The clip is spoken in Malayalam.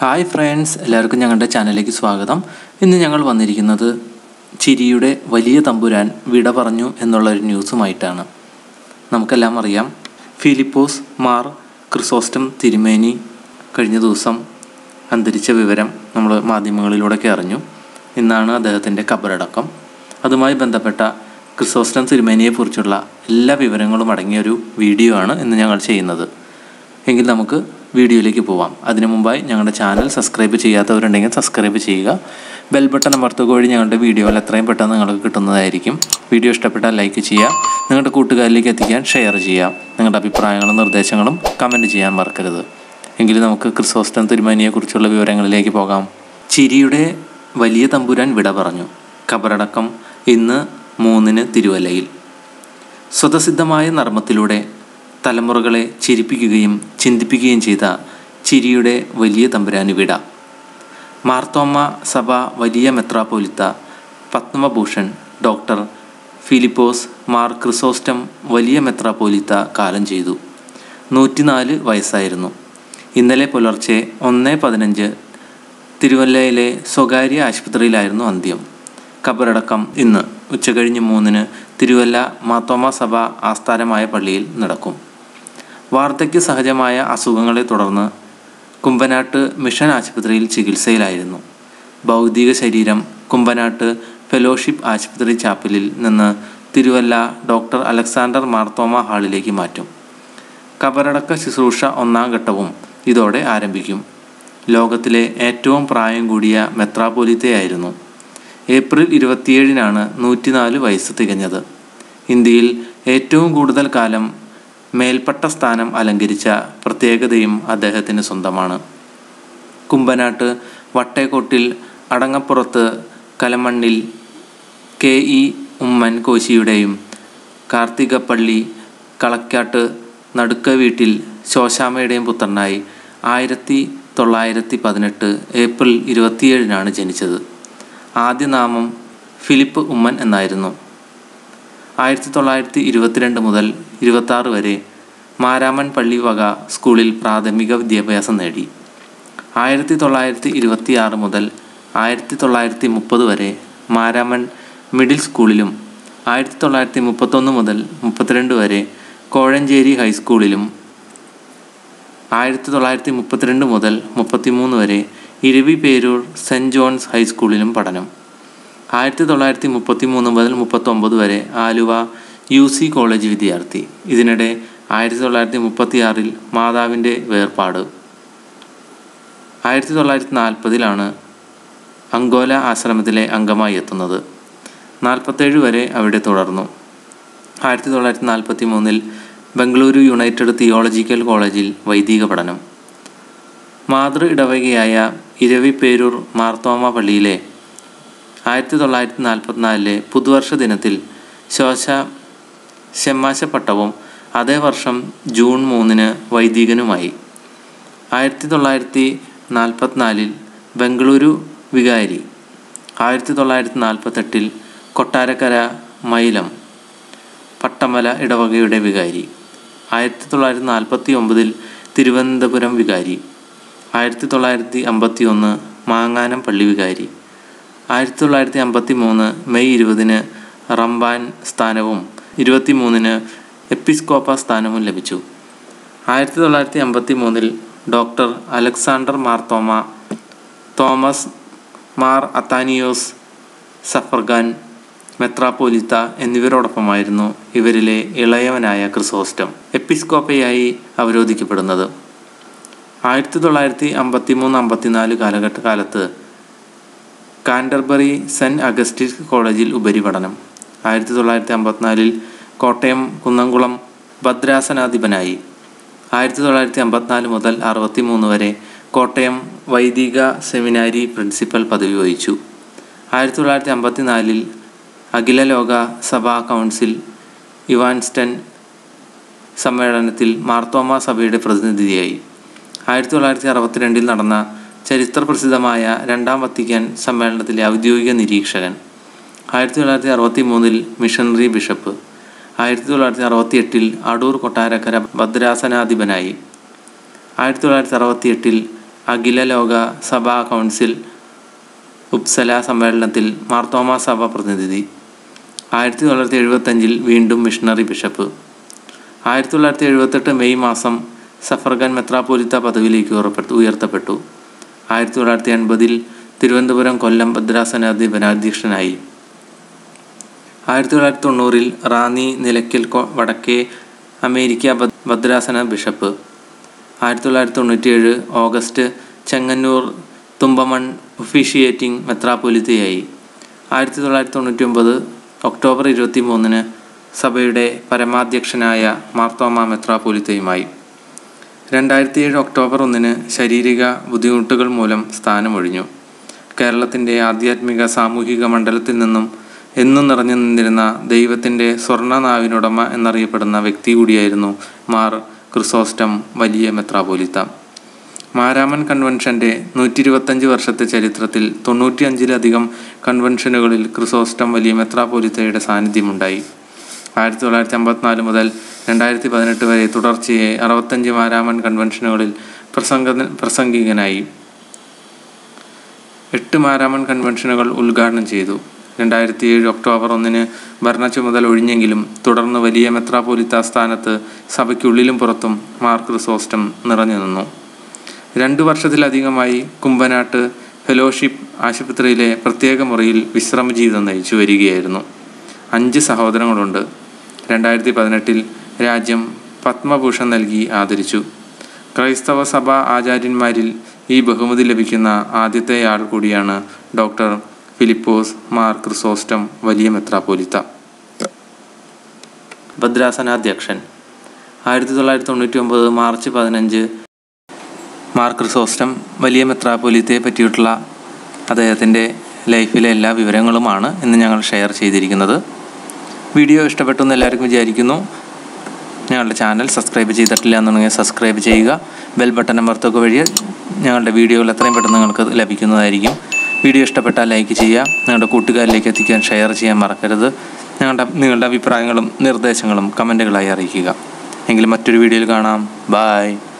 ഹായ് ഫ്രണ്ട്സ് എല്ലാവർക്കും ഞങ്ങളുടെ ചാനലിലേക്ക് സ്വാഗതം ഇന്ന് ഞങ്ങൾ വന്നിരിക്കുന്നത് ചിരിയുടെ വലിയ തമ്പുരാൻ വിട പറഞ്ഞു എന്നുള്ളൊരു ന്യൂസുമായിട്ടാണ് നമുക്കെല്ലാം അറിയാം ഫിലിപ്പോസ് മാർ ക്രിസോസ്റ്റം തിരുമേനി കഴിഞ്ഞ ദിവസം അന്തരിച്ച വിവരം നമ്മൾ മാധ്യമങ്ങളിലൂടെയൊക്കെ അറിഞ്ഞു ഇന്നാണ് അദ്ദേഹത്തിൻ്റെ കബറടക്കം അതുമായി ബന്ധപ്പെട്ട ക്രിസോസ്റ്റം തിരുമേനിയെക്കുറിച്ചുള്ള എല്ലാ വിവരങ്ങളും അടങ്ങിയ ഒരു വീഡിയോ ആണ് ഇന്ന് ഞങ്ങൾ ചെയ്യുന്നത് എങ്കിൽ നമുക്ക് വീഡിയോയിലേക്ക് പോവാം അതിനു മുമ്പായി ഞങ്ങളുടെ ചാനൽ സബ്സ്ക്രൈബ് ചെയ്യാത്തവരുണ്ടെങ്കിൽ സബ്സ്ക്രൈബ് ചെയ്യുക ബെൽ ബട്ടൺ അമർത്തുക വഴി ഞങ്ങളുടെ വീഡിയോകൾ എത്രയും പെട്ടെന്ന് നിങ്ങൾക്ക് കിട്ടുന്നതായിരിക്കും വീഡിയോ ഇഷ്ടപ്പെട്ടാൽ ലൈക്ക് ചെയ്യുക നിങ്ങളുടെ കൂട്ടുകാരിലേക്ക് എത്തിക്കാൻ ഷെയർ ചെയ്യുക നിങ്ങളുടെ അഭിപ്രായങ്ങളും നിർദ്ദേശങ്ങളും കമൻറ്റ് ചെയ്യാൻ മറക്കരുത് എങ്കിൽ നമുക്ക് ക്രിസോസ്റ്റം തിരുമേനിയെക്കുറിച്ചുള്ള വിവരങ്ങളിലേക്ക് പോകാം ചിരിയുടെ വലിയ തമ്പുരാൻ വിട പറഞ്ഞു കബറടക്കം ഇന്ന് മൂന്നിന് തിരുവല്ലയിൽ സ്വതസിദ്ധമായ നർമ്മത്തിലൂടെ തലമുറകളെ ചിരിപ്പിക്കുകയും ചിന്തിപ്പിക്കുകയും ചെയ്ത ചിരിയുടെ വലിയ തമ്പുരാന് വിട മാർത്തോമ സഭ വലിയ മെത്രാപോലിത്ത പത്മഭൂഷൺ ഡോക്ടർ ഫിലിപ്പോസ് മാർ ക്രിസോസ്റ്റം വലിയ മെത്രാപോലിത്ത കാലം ചെയ്തു നൂറ്റിനാല് വയസ്സായിരുന്നു ഇന്നലെ പുലർച്ചെ ഒന്ന് പതിനഞ്ച് തിരുവല്ലയിലെ സ്വകാര്യ ആശുപത്രിയിലായിരുന്നു അന്ത്യം കബറടക്കം ഇന്ന് ഉച്ചകഴിഞ്ഞ് മൂന്നിന് തിരുവല്ല മാത്തോമ സഭ ആസ്ഥാനമായ പള്ളിയിൽ നടക്കും വാർദ്ധക്യ സഹജമായ അസുഖങ്ങളെ തുടർന്ന് കുമ്പനാട്ട് മിഷൻ ആശുപത്രിയിൽ ചികിത്സയിലായിരുന്നു ഭൗതിക ശരീരം കുമ്പനാട്ട് ഫെലോഷിപ്പ് ആശുപത്രി ചാപ്പലിൽ നിന്ന് തിരുവല്ല ഡോക്ടർ അലക്സാണ്ടർ മാർത്തോമ ഹാളിലേക്ക് മാറ്റും കബറടക്ക ശുശ്രൂഷ ഒന്നാം ഘട്ടവും ഇതോടെ ആരംഭിക്കും ലോകത്തിലെ ഏറ്റവും പ്രായം കൂടിയ മെത്രാപോലിത്തയായിരുന്നു ഏപ്രിൽ ഇരുപത്തിയേഴിനാണ് നൂറ്റിനാല് വയസ്സ് തികഞ്ഞത് ഇന്ത്യയിൽ ഏറ്റവും കൂടുതൽ കാലം മേൽപ്പട്ട സ്ഥാനം അലങ്കരിച്ച പ്രത്യേകതയും അദ്ദേഹത്തിന് സ്വന്തമാണ് കുമ്പനാട്ട് വട്ടേക്കോട്ടിൽ അടങ്ങപ്പുറത്ത് കലമണ്ണിൽ കെ ഇ ഉമ്മൻ കോശിയുടെയും കാർത്തികപ്പള്ളി കളക്കാട്ട് നടുക്ക വീട്ടിൽ ശോശാമയുടെയും പുത്രനായി ആയിരത്തി തൊള്ളായിരത്തി പതിനെട്ട് ഏപ്രിൽ ഇരുപത്തിയേഴിനാണ് ജനിച്ചത് ആദ്യ നാമം ഫിലിപ്പ് ഉമ്മൻ എന്നായിരുന്നു ആയിരത്തി തൊള്ളായിരത്തി ഇരുപത്തിരണ്ട് മുതൽ ഇരുപത്താറ് വരെ മാരാമൻ പള്ളി വക സ്കൂളിൽ പ്രാഥമിക വിദ്യാഭ്യാസം നേടി ആയിരത്തി തൊള്ളായിരത്തി ഇരുപത്തിയാറ് മുതൽ ആയിരത്തി തൊള്ളായിരത്തി മുപ്പത് വരെ മാരാമൻ മിഡിൽ സ്കൂളിലും ആയിരത്തി തൊള്ളായിരത്തി മുപ്പത്തൊന്ന് മുതൽ മുപ്പത്തിരണ്ട് വരെ കോഴഞ്ചേരി ഹൈസ്കൂളിലും ആയിരത്തി തൊള്ളായിരത്തി മുപ്പത്തിരണ്ട് മുതൽ മുപ്പത്തിമൂന്ന് വരെ ഇരവി പേരൂർ സെൻറ് ജോൺസ് ഹൈസ്കൂളിലും പഠനം ആയിരത്തി തൊള്ളായിരത്തി മുപ്പത്തി മൂന്ന് മുതൽ മുപ്പത്തൊമ്പത് വരെ ആലുവ യു സി കോളേജ് വിദ്യാർത്ഥി ഇതിനിടെ ആയിരത്തി തൊള്ളായിരത്തി മുപ്പത്തി ആറിൽ മാതാവിൻ്റെ വേർപാട് ആയിരത്തി തൊള്ളായിരത്തി നാൽപ്പതിലാണ് അങ്കോല ആശ്രമത്തിലെ അംഗമായി എത്തുന്നത് നാൽപ്പത്തേഴ് വരെ അവിടെ തുടർന്നു ആയിരത്തി തൊള്ളായിരത്തി നാൽപ്പത്തി മൂന്നിൽ ബംഗളൂരു യുണൈറ്റഡ് തിയോളജിക്കൽ കോളേജിൽ വൈദിക പഠനം മാതൃ ഇടവകയായ ഇരവിപ്പേരൂർ മാർത്തോമ പള്ളിയിലെ ആയിരത്തി തൊള്ളായിരത്തി നാൽപ്പത്തിനാലിലെ പുതുവർഷ ദിനത്തിൽ ശോശ ഷെമ്മാശപ്പട്ടവും അതേ വർഷം ജൂൺ മൂന്നിന് വൈദികനുമായി ആയിരത്തി തൊള്ളായിരത്തി നാൽപ്പത്തിനാലിൽ ബംഗളൂരു വികാരി ആയിരത്തി തൊള്ളായിരത്തി നാൽപ്പത്തെട്ടിൽ കൊട്ടാരക്കര മൈലം പട്ടമല ഇടവകയുടെ വികാരി ആയിരത്തി തൊള്ളായിരത്തി നാൽപ്പത്തി ഒമ്പതിൽ തിരുവനന്തപുരം വികാരി ആയിരത്തി തൊള്ളായിരത്തി അമ്പത്തി ഒന്ന് മാങ്ങാനം പള്ളി വികാരി ആയിരത്തി തൊള്ളായിരത്തി അമ്പത്തി മൂന്ന് മെയ് ഇരുപതിന് റംബാൻ സ്ഥാനവും ഇരുപത്തി മൂന്നിന് എപ്പിസ്കോപ്പ സ്ഥാനവും ലഭിച്ചു ആയിരത്തി തൊള്ളായിരത്തി അമ്പത്തി മൂന്നിൽ doctor Alexander Marthoma Thomas Mar Athanasius suffragan മെത്രാപ്പോലിത്ത എന്നിവരോടൊപ്പമായിരുന്നു ഇവരിലെ ഇളയവനായ ക്രിസോസ്റ്റം എപ്പിസ്കോപ്പയായി അവരോധിക്കപ്പെടുന്നത് ആയിരത്തി തൊള്ളായിരത്തി അമ്പത്തി മൂന്ന് അമ്പത്തിനാല് കാലഘട്ട കാലത്ത് കാൻഡർബറി സെൻറ്റ് അഗസ്റ്റിസ് കോളേജിൽ ഉപരിപഠനം ആയിരത്തി തൊള്ളായിരത്തി അമ്പത്തിനാലിൽ കോട്ടയം കുന്നംകുളം ഭദ്രാസനാധിപനായി ആയിരത്തി തൊള്ളായിരത്തി അമ്പത്തിനാല് മുതൽ അറുപത്തി മൂന്ന് വരെ കോട്ടയം വൈദിക സെമിനാരി പ്രിൻസിപ്പൽ പദവി വഹിച്ചു ആയിരത്തി തൊള്ളായിരത്തി അമ്പത്തിനാലിൽ അഖില ലോക സഭാ കൗൺസിൽ ഇവാൻസ്റ്റൺ സമ്മേളനത്തിൽ മാർത്തോമ സഭയുടെ പ്രതിനിധിയായി ആയിരത്തി തൊള്ളായിരത്തി അറുപത്തിരണ്ടിൽ നടന്ന ചരിത്രപ്രസിദ്ധമായ രണ്ടാം വത്തിക്കാൻ സമ്മേളനത്തിലെ ഔദ്യോഗിക നിരീക്ഷകൻ ആയിരത്തി തൊള്ളായിരത്തി അറുപത്തി മൂന്നിൽ മിഷണറി ബിഷപ്പ് ആയിരത്തി തൊള്ളായിരത്തി അറുപത്തി എട്ടിൽ അടൂർ കൊട്ടാരക്കര ഭദ്രാസനാധിപനായി ആയിരത്തി തൊള്ളായിരത്തി അറുപത്തി എട്ടിൽ അഖില ലോക സഭാ കൗൺസിൽ ഉപ്സല സമ്മേളനത്തിൽ മാർത്തോമ സഭ പ്രതിനിധി ആയിരത്തി തൊള്ളായിരത്തി എഴുപത്തഞ്ചിൽ വീണ്ടും മിഷണറി ബിഷപ്പ് ആയിരത്തി തൊള്ളായിരത്തി എഴുപത്തെട്ട് മെയ് മാസം സഫർഗൻ മെത്രാപോലിത്ത പദവിയിലേക്ക് ഉയർപ്പെട്ടു ഉയർത്തപ്പെട്ടു ആയിരത്തി തൊള്ളായിരത്തി എൺപതിൽ തിരുവനന്തപുരം കൊല്ലം ഭദ്രാസനാധിപനാധ്യക്ഷനായി ആയിരത്തി തൊള്ളായിരത്തി തൊണ്ണൂറിൽ റാന്നി നിലയ്ക്കൽ കൊ- വടക്കേ അമേരിക്ക ഭദ്- ഭദ്രാസന ബിഷപ്പ് ആയിരത്തി തൊള്ളായിരത്തി തൊണ്ണൂറ്റിയേഴ് ഓഗസ്റ്റ് ചെങ്ങന്നൂർ തുമ്പമൺ ഒഫീഷിയേറ്റിംഗ് മെത്രാപ്പൊലിത്തയായി ആയിരത്തി തൊള്ളായിരത്തി തൊണ്ണൂറ്റി ഒമ്പത് ഒക്ടോബർ ഇരുപത്തി മൂന്നിന് സഭയുടെ പരമാധ്യക്ഷനായ മാർത്തോമ മെത്രാപ്പൊലിത്തയുമായി രണ്ടായിരത്തി ഏഴ് ഒക്ടോബർ ഒന്നിന് ശാരീരിക ബുദ്ധിമുട്ടുകൾ മൂലം സ്ഥാനമൊഴിഞ്ഞു കേരളത്തിൻ്റെ ആധ്യാത്മിക സാമൂഹിക മണ്ഡലത്തിൽ നിന്നും എന്നും നിറഞ്ഞു നിന്നിരുന്ന ദൈവത്തിൻ്റെ സ്വർണ്ണനാവിനുടമ എന്നറിയപ്പെടുന്ന വ്യക്തി കൂടിയായിരുന്നു മാർ ക്രിസോസ്റ്റം വലിയ മെത്രാപോലിത്ത മാരാമൻ കൺവെൻഷൻ്റെ നൂറ്റി ഇരുപത്തഞ്ച് വർഷത്തെ ചരിത്രത്തിൽ തൊണ്ണൂറ്റിയഞ്ചിലധികം കൺവെൻഷനുകളിൽ ക്രിസോസ്റ്റം വലിയ മെത്രാപോലിത്തയുടെ സാന്നിധ്യമുണ്ടായി ആയിരത്തി തൊള്ളായിരത്തി അമ്പത്തിനാല് മുതൽ രണ്ടായിരത്തി പതിനെട്ട് വരെ തുടർച്ചയായി അറുപത്തഞ്ച് മാരാമൻ കൺവെൻഷനുകളിൽ പ്രസംഗ പ്രസംഗികനായി എട്ട് മാരാമൻ കൺവെൻഷനുകൾ ഉദ്ഘാടനം ചെയ്തു രണ്ടായിരത്തി ഏഴ് ഒക്ടോബർ ഒന്നിന് ഭരണ ചുമതല ഒഴിഞ്ഞെങ്കിലും തുടർന്ന് വലിയ മെത്രാപോലിത്ത സ്ഥാനത്ത് സഭയ്ക്കുള്ളിലും പുറത്തും മാർ ക്രിസോസ്റ്റം നിറഞ്ഞു നിന്നു രണ്ടു വർഷത്തിലധികമായി കുമ്പനാട്ട് ഫെലോഷിപ്പ് ആശുപത്രിയിലെ പ്രത്യേക മുറിയിൽ വിശ്രമ ജീവിതം നയിച്ചു വരികയായിരുന്നു അഞ്ച് സഹോദരങ്ങളുണ്ട് രണ്ടായിരത്തി പതിനെട്ടിൽ രാജ്യം പത്മഭൂഷൺ നൽകി ആദരിച്ചു ക്രൈസ്തവ സഭാ ആചാര്യന്മാരിൽ ഈ ബഹുമതി ലഭിക്കുന്ന ആദ്യത്തെ ആൾ കൂടിയാണ് ഡോക്ടർ ഫിലിപ്പോസ് മാർ ക്രിസോസ്റ്റം വലിയ മെത്രാപ്പോലിത്ത ഭദ്രാസനാധ്യക്ഷൻ ആയിരത്തി തൊള്ളായിരത്തി തൊണ്ണൂറ്റി ഒമ്പത് മാർച്ച് പതിനഞ്ച് മാർ ക്രിസോസ്റ്റം വലിയ മെത്രാപ്പൊലിത്തയെ പറ്റിയിട്ടുള്ള അദ്ദേഹത്തിൻ്റെ ലൈഫിലെ എല്ലാ വിവരങ്ങളുമാണ് ഇന്ന് ഞങ്ങൾ ഷെയർ ചെയ്തിരിക്കുന്നത് വീഡിയോ ഇഷ്ടപ്പെട്ടു എന്ന് എല്ലാവർക്കും വിചാരിക്കുന്നു ഞങ്ങളുടെ ചാനൽ സബ്സ്ക്രൈബ് ചെയ്തിട്ടില്ല എന്നുണ്ടെങ്കിൽ സബ്സ്ക്രൈബ് ചെയ്യുക ബെൽ ബട്ടൺ അമർത്തുക വഴി ഞങ്ങളുടെ വീഡിയോകൾ എത്രയും പെട്ടെന്ന് നിങ്ങൾക്ക് ലഭിക്കുന്നതായിരിക്കും വീഡിയോ ഇഷ്ടപ്പെട്ടാൽ ലൈക്ക് ചെയ്യുക നിങ്ങളുടെ കൂട്ടുകാരിലേക്ക് എത്തിക്കാൻ ഷെയർ ചെയ്യാൻ മറക്കരുത് ഞങ്ങളുടെ നിങ്ങളുടെ അഭിപ്രായങ്ങളും നിർദ്ദേശങ്ങളും കമൻറ്റുകളായി അറിയിക്കുക എങ്കിൽ മറ്റൊരു വീഡിയോയിൽ കാണാം ബായ്